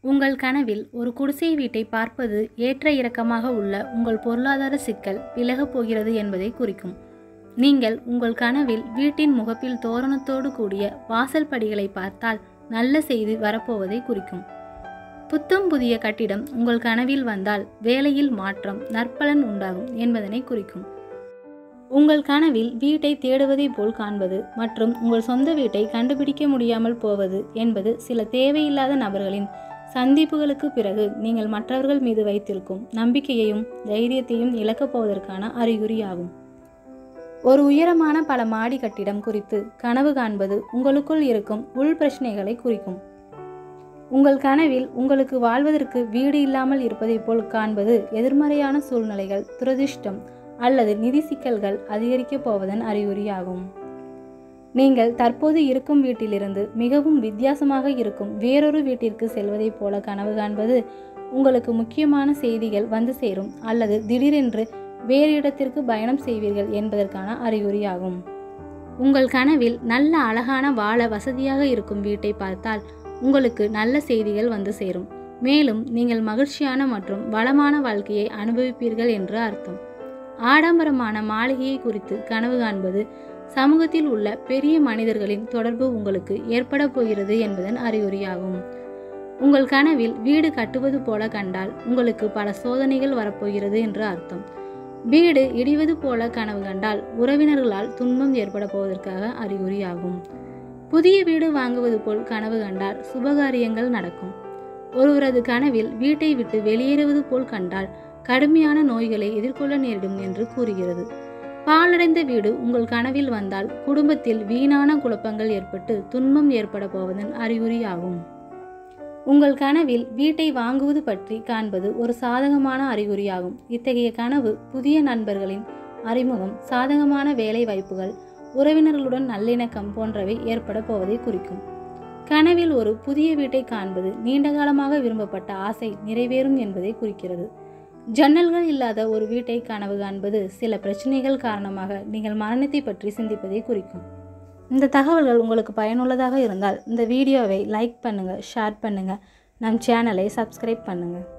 உங்கள் கனவில் ஒரு குடிசை வீட்டை பார்ப்பது ஏற்ற இறக்கமாக உள்ள உங்கள் பொருளாதார சிக்கல் விலகப் போகிறது என்பதை குறிக்கும் நீங்கள் உங்கள் கனவில் வீட்டின் முகப்பில் தோரணத்தோடு கூடிய வாசல் படிகளை பார்த்தால் நல்ல செய்தி வரப்போவதை குறிக்கும் புத்தம் புதிய கட்டிடம் உங்கள் கனவில் வந்தால் வேலையில் மாற்றம் நற்பலன் உண்டாகும் என்பதனை குறிக்கும் உங்கள் கனவில் வீட்டை தேடுவதைப் போல் காண்பது மற்றும் உங்கள் சொந்த வீட்டை கண்டுபிடிக்க முடியாமல் போவது என்பது சில தேவையில்லாத நபர்களின் சந்திப்புகளுக்கு பிறகு நீங்கள் மற்றவர்கள் மீது வைத்திருக்கும் நம்பிக்கையையும் தைரியத்தையும் இழக்கப் போவதற்கான அறிகுறியாகும் ஒரு உயரமான பல மாடி கட்டிடம் குறித்து கனவு காண்பது உங்களுக்குள் இருக்கும் உள் பிரச்சனைகளை குறிக்கும் உங்கள் கனவில் உங்களுக்கு வாழ்வதற்கு வீடு இல்லாமல் இருப்பதைப் போல் காண்பது எதிர்மறையான சூழ்நிலைகள் துரதிர்ஷ்டம் அல்லது நிதி சிக்கல்கள் அதிகரிக்கப் போவதன் அறிகுறியாகும் நீங்கள் தற்போது இருக்கும் வீட்டிலிருந்து மிகவும் வித்தியாசமாக இருக்கும் வேறொரு வீட்டிற்கு செல்வதைப் போல கனவு காண்பது உங்களுக்கு முக்கியமான செய்திகள் வந்து சேரும் அல்லது திடீரென்று வேறு இடத்திற்கு பயணம் செய்வீர்கள் என்பதற்கான அறிகுறியாகும் உங்கள் கனவில் நல்ல அழகான வாழ வசதியாக இருக்கும் வீட்டை பார்த்தால் உங்களுக்கு நல்ல செய்திகள் வந்து சேரும் மேலும் நீங்கள் மகிழ்ச்சியான மற்றும் வளமான வாழ்க்கையை அனுபவிப்பீர்கள் என்று அர்த்தம் ஆடம்பரமான மாளிகையை குறித்து கனவு காண்பது சமூகத்தில் உள்ள பெரிய மனிதர்களின் தொடர்பு உங்களுக்கு ஏற்பட போகிறது என்பதன் அறிகுறியாகும் உங்கள் கனவில் வீடு கட்டுவது போல கண்டால் உங்களுக்கு பல சோதனைகள் வரப்போகிறது என்று அர்த்தம் வீடு இடிவது போல கனவு கண்டால் உறவினர்களால் துன்பம் ஏற்பட போவதற்காக அறிகுறியாகும் புதிய வீடு வாங்குவது போல் கனவு கண்டால் சுபகாரியங்கள் நடக்கும் ஒருவரது கனவில் வீட்டை விட்டு வெளியேறுவது போல் கண்டால் கடுமையான நோய்களை எதிர்கொள்ள நேரிடும் என்று கூறுகிறது பாலடைந்த வீடு உங்கள் கனவில் வந்தால் குடும்பத்தில் வீணான குழப்பங்கள் ஏற்பட்டு துன்பம் ஏற்பட போவதன் அறிகுறியாகும் உங்கள் கனவில் வீட்டை வாங்குவது பற்றி காண்பது ஒரு சாதகமான அறிகுறியாகும் இத்தகைய கனவு புதிய நண்பர்களின் அறிமுகம் சாதகமான வேலை வாய்ப்புகள் உறவினர்களுடன் நல்லிணக்கம் போன்றவை ஏற்பட போவதை குறிக்கும் கனவில் ஒரு புதிய வீட்டை காண்பது நீண்ட காலமாக விரும்பப்பட்ட ஆசை நிறைவேறும் என்பதை குறிக்கிறது ஜன்னல்கள் இல்லாத ஒரு வீட்டை கனவு காண்பது சில பிரச்சனைகள் காரணமாக நீங்கள் மரணத்தை பற்றி சிந்திப்பதை குறிக்கும் இந்த தகவல்கள் உங்களுக்கு பயனுள்ளதாக இருந்தால் இந்த வீடியோவை லைக் பண்ணுங்கள் ஷேர் பண்ணுங்கள் நம் சேனலை சப்ஸ்கிரைப் பண்ணுங்கள்